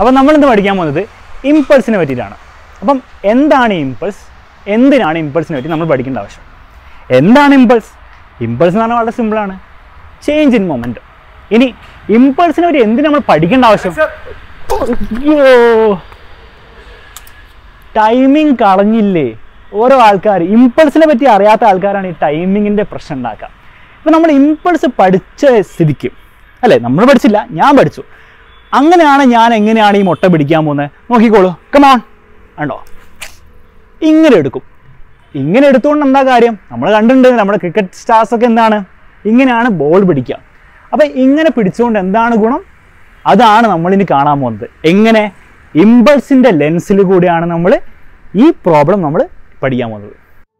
അപ്പം നമ്മളിന്ന് പഠിക്കാൻ പോകുന്നത് ഇമ്പൾസിനെ പറ്റിയിട്ടാണ് അപ്പം എന്താണ് ഇമ്പൾസ് എന്തിനാണ് ഇമ്പൾസിനെ പറ്റി നമ്മൾ പഠിക്കേണ്ട ആവശ്യം എന്താണ് ഇമ്പൾസ് ഇമ്പൾസ് എന്ന് പറഞ്ഞാൽ വളരെ സിമ്പിളാണ് ചേഞ്ച് ഇൻ മൊമെൻറ്റ് ഇനി ഇമ്പൾസിനെ പറ്റി എന്തിന് നമ്മൾ പഠിക്കേണ്ട ആവശ്യം അയ്യോ ടൈമിംഗ് കളഞ്ഞില്ലേ ഓരോ ആൾക്കാർ ഇമ്പൾസിനെ പറ്റി അറിയാത്ത ആൾക്കാരാണ് ഈ ടൈമിങ്ങിൻ്റെ പ്രശ്നം ഉണ്ടാക്കുക ഇപ്പം നമ്മൾ ഇമ്പൾസ് പഠിച്ച സ്ഥിതിക്ക് അല്ലേ നമ്മൾ പഠിച്ചില്ല ഞാൻ പഠിച്ചു അങ്ങനെയാണ് ഞാൻ എങ്ങനെയാണ് ഈ മുട്ട പിടിക്കാൻ പോകുന്നത് നോക്കിക്കോളൂ കമാൺ കണ്ടോ ഇങ്ങനെ എടുക്കും ഇങ്ങനെ എടുത്തുകൊണ്ട് എന്താ കാര്യം നമ്മൾ കണ്ടിട്ടുണ്ട് നമ്മുടെ ക്രിക്കറ്റ് സ്റ്റാർസ് ഒക്കെ എന്താണ് ഇങ്ങനെയാണ് ബോൾ പിടിക്കുക അപ്പം ഇങ്ങനെ പിടിച്ചുകൊണ്ട് എന്താണ് ഗുണം അതാണ് നമ്മളിനി കാണാൻ പോകുന്നത് എങ്ങനെ ഇമ്പൾസിൻ്റെ ലെൻസിൽ കൂടിയാണ് നമ്മൾ ഈ പ്രോബ്ലം നമ്മൾ പഠിക്കാൻ പോകുന്നത്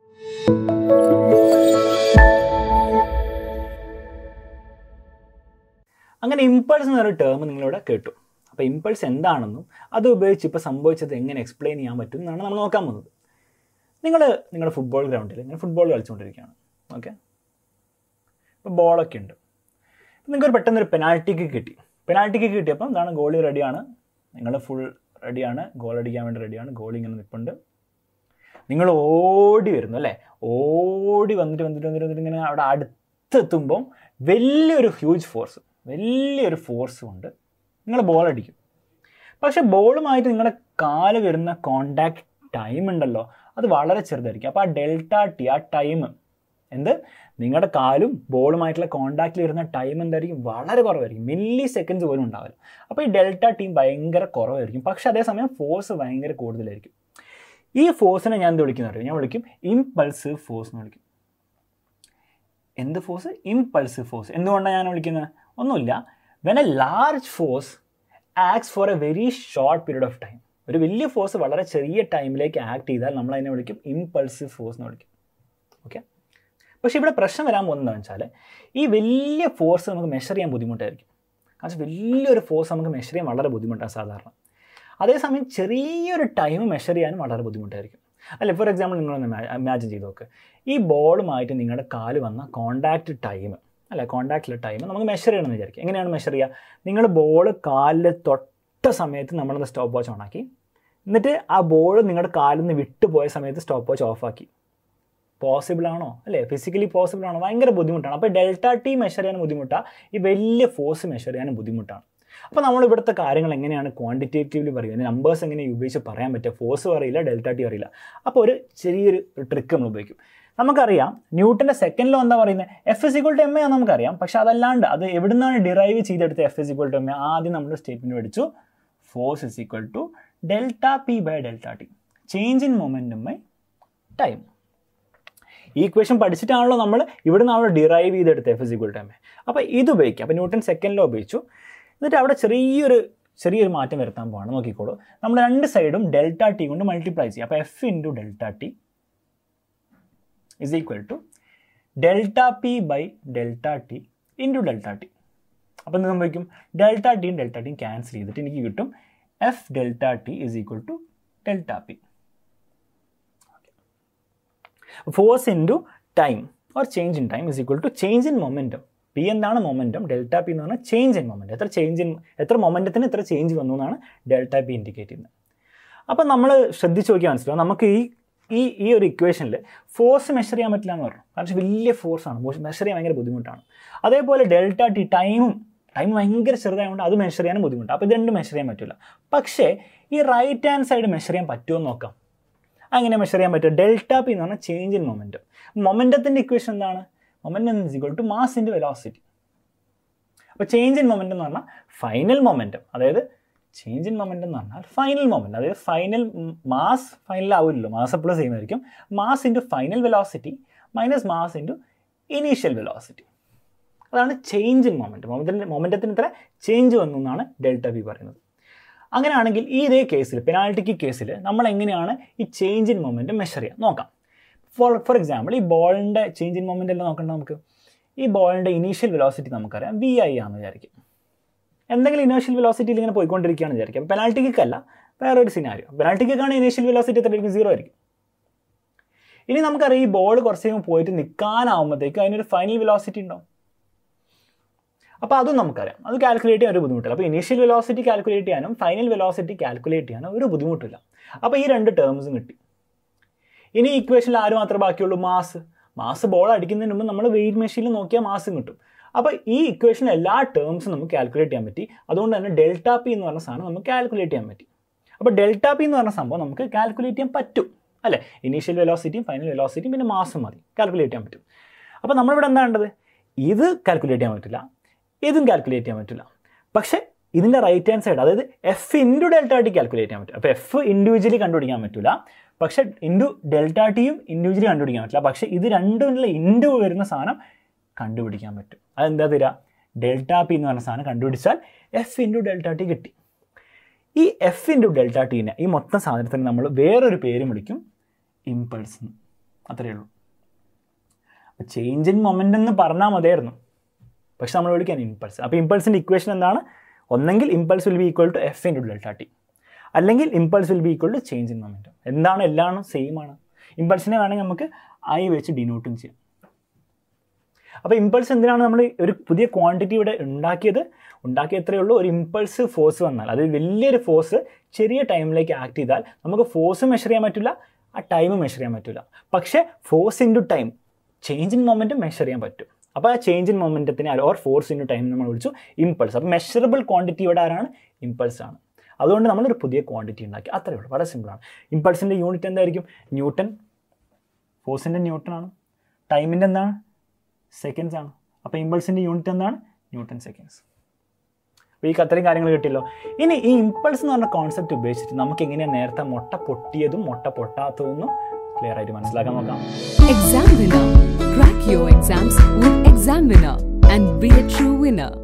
അങ്ങനെ ഇമ്പൾസ് എന്നൊരു ടേം നിങ്ങളിവിടെ കേട്ടു അപ്പോൾ ഇമ്പൾസ് എന്താണെന്നും അത് ഉപയോഗിച്ച് ഇപ്പോൾ സംഭവിച്ചത് എങ്ങനെ എക്സ്പ്ലെയിൻ ചെയ്യാൻ പറ്റും എന്നാണ് നമ്മൾ നോക്കാൻ പോകുന്നത് നിങ്ങൾ നിങ്ങളുടെ ഫുട്ബോൾ ഗ്രൗണ്ടിൽ ഇങ്ങനെ ഫുട്ബോൾ കളിച്ചുകൊണ്ടിരിക്കുകയാണ് ഓക്കെ ഇപ്പോൾ ബോളൊക്കെ ഉണ്ട് നിങ്ങൾക്കൊരു പെട്ടെന്നൊരു പെനാൽറ്റിക്ക് കിട്ടി പെനാൽറ്റിക്ക് കിട്ടിയപ്പോൾ എന്താണ് ഗോളി റെഡിയാണ് നിങ്ങൾ ഫുൾ റെഡിയാണ് ഗോൾ അടിക്കാൻ വേണ്ടി റെഡിയാണ് ഗോളി ഇങ്ങനെ നിൽപ്പുണ്ട് നിങ്ങൾ ഓടി വരുന്നു അല്ലേ ഓടി വന്നിട്ട് വന്നിട്ട് വന്നിട്ട് വന്നിട്ട് ഇങ്ങനെ അവിടെ അടുത്തെത്തുമ്പം വലിയൊരു ഹ്യൂജ് ഫോഴ്സ് വലിയൊരു ഫോഴ്സ് കൊണ്ട് നിങ്ങൾ ബോൾ അടിക്കും പക്ഷെ ബോളുമായിട്ട് നിങ്ങളുടെ കാല് വരുന്ന കോണ്ടാക്ട് ടൈം ഉണ്ടല്ലോ അത് വളരെ ചെറുതായിരിക്കും അപ്പോൾ ആ ഡെൽറ്റ ടി ആ ടൈം എന്ത് നിങ്ങളുടെ കാലും ബോളുമായിട്ടുള്ള കോണ്ടാക്റ്റിൽ വരുന്ന ടൈം എന്തായിരിക്കും വളരെ കുറവായിരിക്കും മില്ലി സെക്കൻഡ്സ് പോലും ഉണ്ടാവില്ല അപ്പോൾ ഈ ഡെൽറ്റ ടീം ഭയങ്കര കുറവായിരിക്കും പക്ഷെ അതേസമയം ഫോഴ്സ് ഭയങ്കര കൂടുതലായിരിക്കും ഈ ഫോഴ്സിനെ ഞാൻ എന്ത് വിളിക്കുന്ന അറിയാം ഞാൻ വിളിക്കും ഇംപൾസീവ് ഫോഴ്സ് എന്ന് വിളിക്കും എന്ത് ഫോഴ്സ് ഇംപൾസീവ് ഫോഴ്സ് എന്തുകൊണ്ടാണ് ഞാൻ വിളിക്കുന്നത് ഒന്നുമില്ല when a large force acts for a very short period of time ഒരു വലിയ ഫോഴ്സ് വളരെ ചെറിയ ടൈമിലേക്ക് ആക്ട് ചെയ്താൽ നമ്മൾ അതിനെ വിളിക്കും ഇംപൾസീവ് ഫോഴ്സ് എന്ന് വിളിക്കും ഓക്കെ പക്ഷേ ഇവിടെ പ്രശ്നം വരാൻ പോകുന്നത് എന്താണെന്ന് വെച്ചാൽ ഈ വലിയ ഫോഴ്സ് നമുക്ക് മെഷർ ചെയ്യാൻ ബുദ്ധിമുട്ടായിരിക്കും കാരണം വലിയൊരു ഫോഴ്സ് നമുക്ക് മെഷർ ചെയ്യാൻ വളരെ ബുദ്ധിമുട്ടാണ് സാധാരണ അതേസമയം ചെറിയൊരു ടൈം മെഷർ ചെയ്യാനും വളരെ ബുദ്ധിമുട്ടായിരിക്കും അല്ല ഫോർ എക്സാമ്പിൾ നിങ്ങളൊന്ന് ഇമാജിൻ ചെയ്ത് നോക്ക് ഈ ബോളുമായിട്ട് നിങ്ങളുടെ കാല് വന്ന കോണ്ടാക്ട് ടൈം അല്ല കോണ്ടാക്റ്റിലെ ടൈം നമുക്ക് മെഷർ ചെയ്യണമെന്ന് വിചാരിക്കും എങ്ങനെയാണ് മെഷർ ചെയ്യുക നിങ്ങൾ ബോൾ കാലിൽ തൊട്ട സമയത്ത് നമ്മളത് സ്റ്റോപ്പ് വാച്ച് ഓണാക്കി എന്നിട്ട് ആ ബോൾ നിങ്ങളുടെ കാലിൽ നിന്ന് വിട്ടുപോയ സമയത്ത് സ്റ്റോപ്പ് വാച്ച് ഓഫാക്കി പോസിബിൾ ആണോ അല്ലേ ഫിസിക്കലി പോസിബിൾ ആണോ ഭയങ്കര ബുദ്ധിമുട്ടാണ് അപ്പോൾ ഡെൽറ്റ ടി മെഷർ ചെയ്യാൻ ബുദ്ധിമുട്ടാണ് ഈ വലിയ ഫോഴ്സ് മെഷർ ചെയ്യാനും ബുദ്ധിമുട്ടാണ് അപ്പോൾ നമ്മൾ ഇവിടുത്തെ കാര്യങ്ങൾ എങ്ങനെയാണ് ക്വാണ്ടിറ്റേറ്റീവ്ലി പറയുക നമ്പേഴ്സ് എങ്ങനെ ഉപയോഗിച്ച് പറയാൻ പറ്റുക ഫോഴ്സ് അറിയില്ല ഡെൽറ്റ ടി അറിയില്ല അപ്പോൾ ഒരു ചെറിയൊരു ട്രിക്ക് നമ്മൾ ഉപയോഗിക്കും നമുക്കറിയാം ന്യൂട്ടൻ്റെ സെക്കൻഡ് ലോ എന്താ പറയുന്നത് F is equal to M A ആണ് നമുക്കറിയാം പക്ഷെ അതല്ലാണ്ട് അത് എവിടുന്നാണ് ഡിറൈവ് ചെയ്തെടുത്ത F is equal to M A ആദ്യം നമ്മൾ സ്റ്റേറ്റ്മെൻറ്റ് പഠിച്ചു force is equal to delta P by delta T change in momentum by time ഈ ഇക്വേഷൻ പഠിച്ചിട്ടാണല്ലോ നമ്മൾ ഇവിടെ നമ്മൾ ഡിറൈവ് ചെയ്തെടുത്ത F is equal to M A അപ്പോൾ ഇത് ഉപയോഗിക്കാം അപ്പോൾ ന്യൂട്ടൺ സെക്കൻഡ് ലോ ഉപയോഗിച്ചു എന്നിട്ട് അവിടെ ചെറിയൊരു ചെറിയൊരു മാറ്റം വരുത്താൻ പോവാണ് നോക്കിക്കോളൂ നമ്മൾ രണ്ട് സൈഡും ഡെൽറ്റ ടി കൊണ്ട് മൾട്ടിപ്ലൈ ചെയ്യും അപ്പോൾ F into delta T is equal to delta P by delta T into delta T അപ്പോൾ എന്ത് സംഭവിക്കും ഡെൽറ്റ ടിയും ഡെൽറ്റ ടിയും ക്യാൻസൽ ചെയ്തിട്ട് എനിക്ക് കിട്ടും F delta T is equal to delta P force into time or change in time is equal to change in momentum P എന്താണ് momentum delta P എന്ന് പറഞ്ഞാൽ ചേഞ്ച് ഇൻ മൊമെൻറ്റം എത്ര change in എത്ര മൊമെൻറ്റത്തിന് എത്ര ചേഞ്ച് വന്നു എന്നാണ് delta P indicate ചെയ്യുന്നത് അപ്പോൾ നമ്മൾ ശ്രദ്ധിച്ച് നോക്കിയാൽ മനസ്സിലാവും നമുക്ക് ഈ ഈ ഈ ഒരു ഇക്വേഷനിൽ ഫോഴ്സ് മെഷർ ചെയ്യാൻ പറ്റില്ല എന്ന് പറഞ്ഞു കാരണം വലിയ ഫോഴ്സാണ് മെഷർ ചെയ്യാൻ ഭയങ്കര ബുദ്ധിമുട്ടാണ് അതേപോലെ ഡെൽറ്റ ടി ടൈമും ടൈം ഭയങ്കര ചെറുതായതുകൊണ്ട് അത് മെഷർ ചെയ്യാനും ബുദ്ധിമുട്ടാണ് അപ്പോൾ ഇത് രണ്ടും മെഷർ ചെയ്യാൻ പറ്റില്ല പക്ഷേ ഈ റൈറ്റ് ഹാൻഡ് സൈഡ് മെഷർ ചെയ്യാൻ പറ്റുമോ എന്ന് നോക്കാം അങ്ങനെ മെഷർ ചെയ്യാൻ പറ്റും ഡെൽറ്റ പി എന്ന് പറഞ്ഞാൽ ചേഞ്ച് ഇൻ മൊമെൻറ്റം മൊമെൻറ്റത്തിൻ്റെ ഇക്വേഷൻ എന്താണ് momentum is equal to mass into velocity അപ്പോൾ ചേഞ്ച് ഇൻ മൊമെൻറ്റം എന്ന് പറഞ്ഞാൽ ഫൈനൽ മൊമെൻറ്റം അതായത് ചേഞ്ച് ഇൻ മൊമെൻറ്റം എന്ന് പറഞ്ഞാൽ ഫൈനൽ മൊമെൻറ്റ് അതായത് ഫൈനൽ മാസ് ഫൈനൽ ആവില്ലല്ലോ മാസ് എപ്പോഴും സെയിം ആയിരിക്കും mass into final velocity minus mass into initial velocity അതാണ് ചേഞ്ച് ഇൻ മൊമെൻറ്റ് മൊമെൻറ്റിൻ്റെ മൊമെൻറ്റത്തിന് ഇത്ര ചേഞ്ച് വന്നു എന്നാണ് ഡെൽറ്റ ബി പറയുന്നത് അങ്ങനെയാണെങ്കിൽ ഈ ഇതേ കേസിൽ പെനാൽറ്റിക്ക് കേസിൽ നമ്മൾ എങ്ങനെയാണ് ഈ ചേഞ്ച് ഇൻ മൊമെൻറ്റ് മെഷർ ചെയ്യുക നോക്കാം ഫോർ ഫോർ എക്സാമ്പിൾ ഈ ബോളിൻ്റെ ചേഞ്ച് ഇൻ മൊമെൻ്റ് എല്ലാം നോക്കണ്ട നമുക്ക് ഈ ബോളിൻ്റെ ഇനീഷ്യൽ വെലോസിറ്റി നമുക്കറിയാം വി ഐ ആണെന്ന് വിചാരിക്കും എന്തെങ്കിലും ഇനീഷ്യൽ വെലോസിറ്റിയിൽ ഇങ്ങനെ പോയിക്കൊണ്ടിരിക്കുകയാണെന്ന് വിചാരിക്കും പെനാൽറ്റി കിക്കല്ല വേറെ ഒരു സിനാരിയോ പെനാൽറ്റി കിക്കാണ് ഇനീഷ്യൽ വെലോസിറ്റി എത്രയായിരിക്കും സീറോ ആയിരിക്കും ഇനി നമുക്കറിയാം ഈ ബോൾ കുറച്ച് കഴിയുമ്പോൾ പോയിട്ട് നിൽക്കാനാവുമ്പോഴത്തേക്ക് അതിനൊരു ഫൈനൽ വെലോസിറ്റി ഉണ്ടാവും അപ്പോൾ അതും നമുക്കറിയാം അത് കാൽക്കുലേറ്റ് ചെയ്യാൻ ഒരു ബുദ്ധിമുട്ടില്ല അപ്പോൾ ഇനീഷ്യൽ വെലോസിറ്റി കാൽക്കുലേറ്റ് ചെയ്യാനും ഫൈനൽ വെലോസിറ്റി കാൽക്കുലേറ്റ് ചെയ്യാനും ഒരു ബുദ്ധിമുട്ടില്ല അപ്പോൾ ഈ രണ്ട് ടേംസും കിട്ടി ഇനി ഇക്വേഷനിൽ ആര് മാത്രമേ ബാക്കിയുള്ളൂ മാസ് മാസ് ബോൾ അടിക്കുന്നതിന് മുമ്പ് നമ്മൾ വെയിറ്റ് മെഷീനിൽ നോക്കിയാൽ മാസും കിട്ടും അപ്പോൾ ഈ ഇക്വേഷനിൽ എല്ലാ ടേംസും നമുക്ക് കാൽക്കുലേറ്റ് ചെയ്യാൻ പറ്റി അതുകൊണ്ട് തന്നെ ഡെൽറ്റ പി എന്ന് പറഞ്ഞ സാധനം നമുക്ക് കാൽക്കുലേറ്റ് ചെയ്യാൻ പറ്റി അപ്പോൾ ഡെൽറ്റ പി എന്ന് പറഞ്ഞ സംഭവം നമുക്ക് കാൽക്കുലേറ്റ് ചെയ്യാൻ പറ്റും അല്ലേ ഇനീഷ്യൽ വെലോസിറ്റിയും ഫൈനൽ വെലോസിറ്റിയും പിന്നെ മാസം മതി കാൽക്കുലേറ്റ് ചെയ്യാൻ പറ്റും അപ്പോൾ നമ്മളിവിടെ എന്താ വേണ്ടത് ഇത് കാൽക്കുലേറ്റ് ചെയ്യാൻ പറ്റില്ല ഇതും കാൽക്കുലേറ്റ് ചെയ്യാൻ പറ്റില്ല പക്ഷേ ഇതിൻ്റെ റൈറ്റ് ഹാൻഡ് സൈഡ് അതായത് F into delta T calculate ചെയ്യാൻ പറ്റും അപ്പോൾ എഫ് ഇൻഡിവിജ്വലി കണ്ടുപിടിക്കാൻ പറ്റില്ല പക്ഷേ ഇൻറ്റു ഡെൽറ്റ ടിയും ഇൻഡിവിജ്വലി കണ്ടുപിടിക്കാൻ പറ്റില്ല പക്ഷേ ഇത് രണ്ടുമില്ല ഇൻറ്റു വരുന്ന സാധനം കണ്ടുപിടിക്കാൻ പറ്റും അതെന്താ തരിക ഡെൽറ്റ പി എന്ന് പറഞ്ഞ സാധനം കണ്ടുപിടിച്ചാൽ എഫ് ഇൻറ്റു ഡെൽറ്റ ടി കിട്ടി ഈ എഫ് ഇൻറ്റു ഡെൽറ്റ ടീനെ ഈ മൊത്തം സാധനത്തിന് നമ്മൾ വേറൊരു പേരും വിളിക്കും ഇമ്പൾസ് എന്ന് അത്രയേ ഉള്ളൂ അപ്പോൾ ചേഞ്ച് ഇൻ മൊമെൻ്റ് എന്ന് പറഞ്ഞാൽ മതിയായിരുന്നു പക്ഷെ നമ്മൾ വിളിക്കാൻ ഇമ്പൾസ് അപ്പോൾ ഇമ്പൾസിൻ്റെ ഇക്വേഷൻ എന്താണ് ഒന്നെങ്കിൽ impulse will be equal to F into delta T അല്ലെങ്കിൽ impulse will be equal to change in momentum എന്താണ് എല്ലാം സെയിം ആണ് ഇമ്പൾസിനെ വേണമെങ്കിൽ നമുക്ക് ഐ വെച്ച് ഡിനോട്ടും ചെയ്യാം അപ്പോൾ ഇമ്പൾസ് എന്തിനാണ് നമ്മൾ ഒരു പുതിയ ക്വാണ്ടിറ്റി ഇവിടെ ഉണ്ടാക്കിയത് ഉണ്ടാക്കിയ എത്രയേ ഉള്ളൂ ഒരു ഇമ്പൾസ് ഫോഴ്സ് വന്നാൽ അതായത് വലിയൊരു ഫോഴ്സ് ചെറിയ ടൈമിലേക്ക് ആക്ട് ചെയ്താൽ നമുക്ക് ഫോഴ്സ് മെഷർ ചെയ്യാൻ പറ്റില്ല ആ ടൈം മെഷർ ചെയ്യാൻ പറ്റില്ല പക്ഷേ force into time change in moment measure ചെയ്യാൻ പറ്റും അപ്പോൾ ആ ചേഞ്ച് ഇൻ മൊമെൻറ്റത്തിനെ ഓർ ഫോഴ്സ് ഇൻറ്റു ടൈം നമ്മൾ വിളിച്ചു ഇമ്പൾസ് അപ്പോൾ മെഷറബിൾ ക്വാണ്ടിറ്റി ഇവിടെ ആരാണ് ഇമ്പൾസ് ആണ് അതുകൊണ്ട് നമ്മളൊരു പുതിയ ക്വാണ്ടിറ്റി ഉണ്ടാക്കി അത്രയേ ഉള്ളൂ വളരെ സിമ്പിളാണ് ഇമ്പൾസിൻ്റെ യൂണിറ്റ് എന്തായിരിക്കും ന്യൂട്ടൺ ഫോഴ്സിൻ്റെ ന്യൂട്ടൺ ആണ് ടൈമിൻ്റെ എന്താണ് സെക്കൻഡ്സ് ആണ് അപ്പോൾ ഇമ്പൾസിൻ്റെ യൂണിറ്റ് എന്താണ് ന്യൂട്ടൺ സെക്കൻഡ്സ് അപ്പോൾ ഈ അത്രയും കാര്യങ്ങൾ കിട്ടിയല്ലോ ഇനി ഈ ഇമ്പൾസ് എന്ന് പറഞ്ഞ കോൺസെപ്റ്റ് ഉപയോഗിച്ചിട്ട് നമുക്ക് എങ്ങനെയാണ് നേരത്തെ മുട്ട പൊട്ടിയതും മുട്ട പൊട്ടാത്തതെന്നും ക്ലിയർ ആയിട്ട് മനസ്സിലാക്കാൻ നോക്കാം Exam Winner. Crack your exams with Exam Winner and be a true winner.